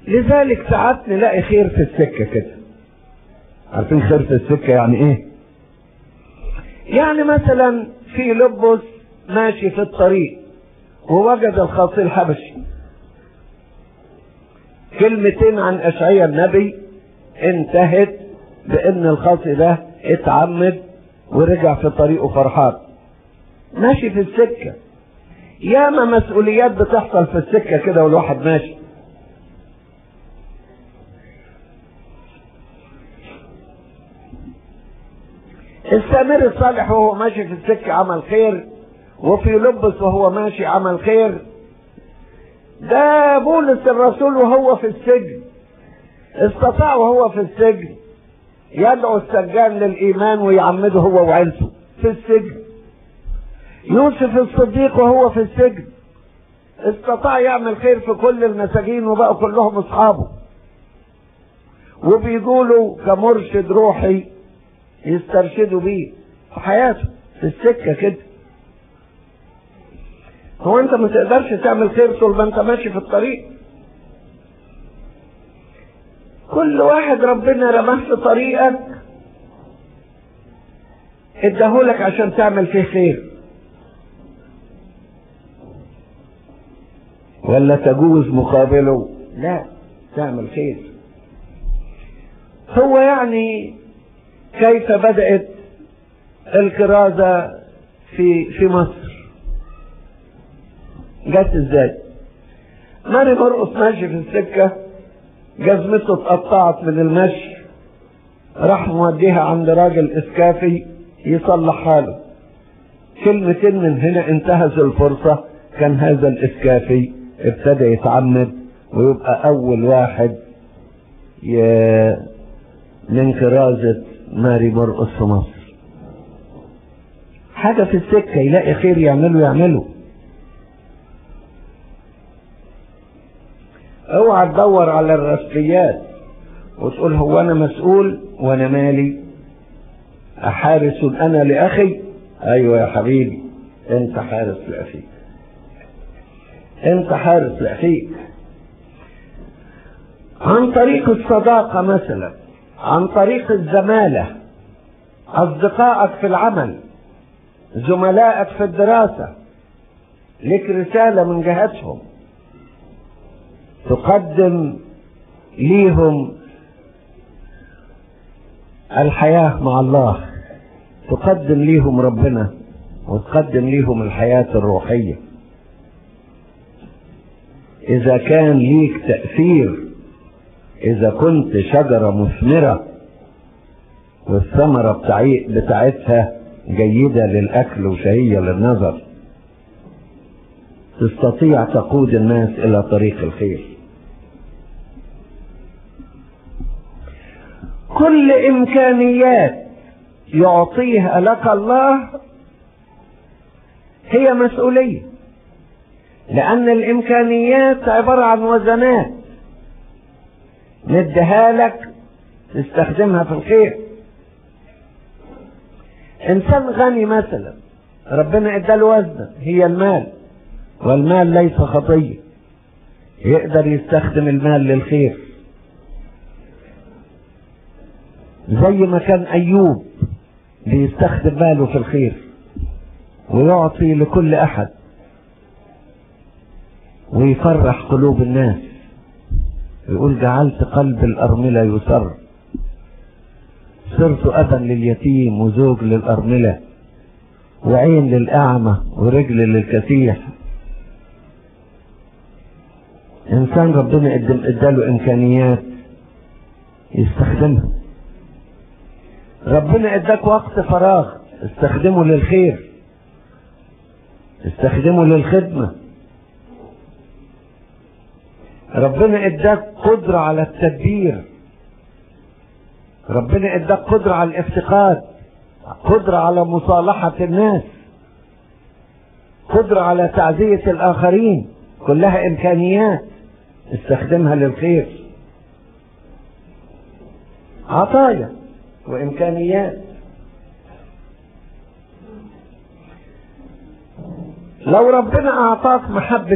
لذلك ساعات نلاقي خير في السكة كده عارفين خير في السكة يعني ايه يعني مثلا في لبس ماشي في الطريق ووجد الخاصي الحبشي كلمتين عن اشعياء النبي انتهت بان الخاصي ده اتعمد ورجع في طريقه فرحان ماشي في السكة ياما مسؤوليات بتحصل في السكة كده والواحد ماشي السامر الصالح وهو ماشي في السكة عمل خير وفي لبس وهو ماشي عمل خير ده بولس الرسول وهو في السجن استطاع وهو في السجن يدعو السجان للإيمان ويعمده هو وعيلته في السجن يوسف الصديق وهو في السجن استطاع يعمل خير في كل المساجين وبقوا كلهم اصحابه وبيقولوا كمرشد روحي يسترشدوا بيه في حياته في السكه كده هو انت ما تقدرش تعمل خير طول ما انت ماشي في الطريق كل واحد ربنا رماه في طريقك اداهولك عشان تعمل فيه خير ولا تجوز مقابله لا تعمل خير هو يعني كيف بدأت الكرازة في في مصر جت ازاي ماري مرقص ماشي في السكة جزمته اتقطعت من المشي راح موديها عند راجل اسكافي يصلح حاله كلمتين من هنا انتهز الفرصة كان هذا الاسكافي ابتدى يتعمد ويبقى اول واحد ي... من كرازة ماري مرقص في مصر حاجة في السكة يلاقي خير يعمله يعمله اوعى تدور على الرسميات وتقول هو انا مسؤول وانا مالي احارس انا لاخي ايوه يا حبيبي انت حارس لاخيك انت حارس لاخيك عن طريق الصداقة مثلا عن طريق الزمالة أصدقائك في العمل زملائك في الدراسة لك رسالة من جهتهم تقدم ليهم الحياة مع الله تقدم ليهم ربنا وتقدم ليهم الحياة الروحية إذا كان ليك تأثير إذا كنت شجرة مثمرة والثمرة بتاعي بتاعتها جيدة للأكل وشهية للنظر تستطيع تقود الناس إلى طريق الخير كل إمكانيات يعطيها لك الله هي مسؤولية لأن الإمكانيات عبارة عن وزنات نديها لك تستخدمها في الخير انسان غني مثلا ربنا اداله وزنه هي المال والمال ليس خطيه يقدر يستخدم المال للخير زي ما كان ايوب بيستخدم ماله في الخير ويعطي لكل احد ويفرح قلوب الناس يقول جعلت قلب الأرملة يسر صرت أبا لليتيم وزوج للأرملة وعين للأعمى ورجل للكسيح إنسان ربنا اداله إمكانيات يستخدمها ربنا اداك وقت فراغ استخدمه للخير استخدمه للخدمه ربنا اداك قدرة على التدبير ربنا اداك قدرة على الافتقاد قدرة على مصالحة الناس قدرة على تعزية الآخرين كلها إمكانيات استخدمها للخير عطايا وإمكانيات لو ربنا أعطاك محبة